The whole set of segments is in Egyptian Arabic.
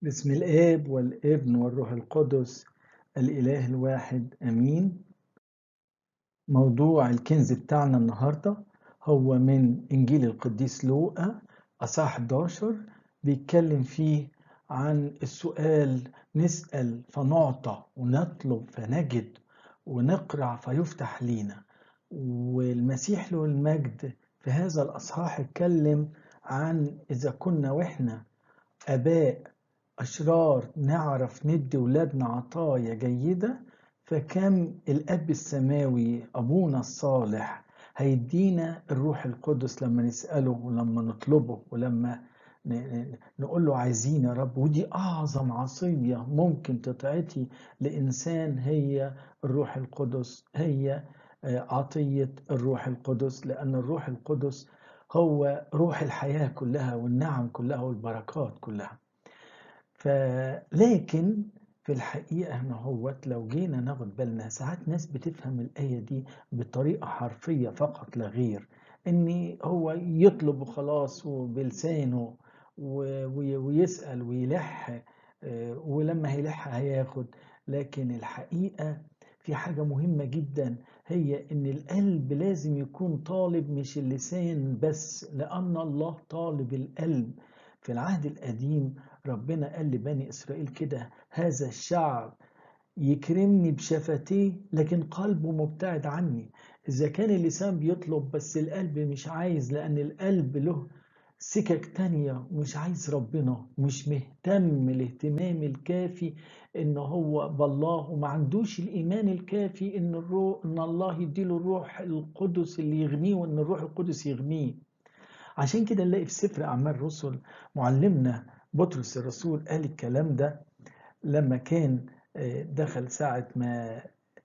بسم الآب والابن والروح القدس الإله الواحد أمين موضوع الكنز بتاعنا النهاردة هو من إنجيل القديس لوقا أصحاح 11 بيتكلم فيه عن السؤال نسأل فنعطى ونطلب فنجد ونقرع فيفتح لينا والمسيح له المجد في هذا الأصحاح اتكلم عن إذا كنا وإحنا آباء أشرار نعرف ندي ولادنا عطايا جيدة فكم الأب السماوي أبونا الصالح هيدينا الروح القدس لما نسأله ولما نطلبه ولما نقول له عايزين يا رب ودي أعظم عصية ممكن تتعطي لإنسان هي الروح القدس هي عطية الروح القدس لأن الروح القدس هو روح الحياة كلها والنعم كلها والبركات كلها فلكن في الحقيقة هنا هوت لو جينا ناخد بالنا ساعات ناس بتفهم الآية دي بطريقة حرفية فقط لا غير إن هو يطلب وخلاص وبلسانه ويسأل ويلح ولما هيلح هياخد لكن الحقيقة في حاجة مهمة جدا هي إن القلب لازم يكون طالب مش اللسان بس لأن الله طالب القلب في العهد القديم ربنا قال لبني إسرائيل كده هذا الشعب يكرمني بشفتيه لكن قلبه مبتعد عني إذا كان اللسان بيطلب بس القلب مش عايز لأن القلب له سكك تانية مش عايز ربنا مش مهتم الاهتمام الكافي ان هو بالله وما عندوش الايمان الكافي ان الروح ان الله يديله الروح القدس اللي يغنيه وان الروح القدس يغنيه عشان كده نلاقي في سفر اعمال الرسل معلمنا بطرس الرسول قال الكلام ده لما كان دخل ساعة ما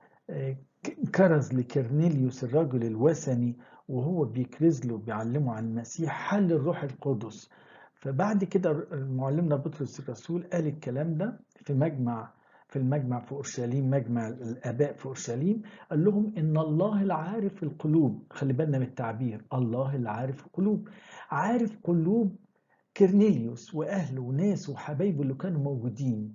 كرز لكرنيليوس الرجل الوثني وهو بيكرز له بيعلمه عن المسيح حل الروح القدس فبعد كده معلمنا بطرس الرسول قال الكلام ده في مجمع في المجمع في اورشليم مجمع الاباء في اورشليم قال لهم ان الله العارف القلوب خلي بالنا من التعبير الله العارف القلوب عارف قلوب كرنيليوس واهله وناس وحبايبه اللي كانوا موجودين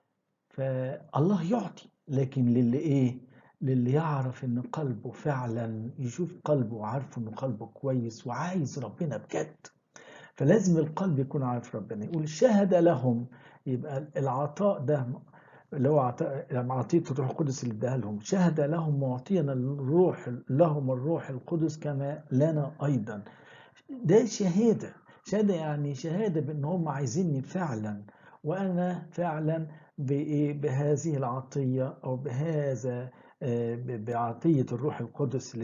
فالله يعطي لكن للي ايه للي يعرف ان قلبه فعلا يشوف قلبه وعارف انه قلبه كويس وعايز ربنا بجد فلازم القلب يكون عارف ربنا يقول شهد لهم يبقى العطاء ده اللي هو عطاء لما عطيت الروح القدس اللي اداها لهم شهد لهم معطينا الروح لهم الروح القدس كما لنا ايضا ده شهاده شهاده يعني شهاده بان هم عايزيني فعلا وانا فعلا بهذه العطيه او بهذا بعطيه الروح القدس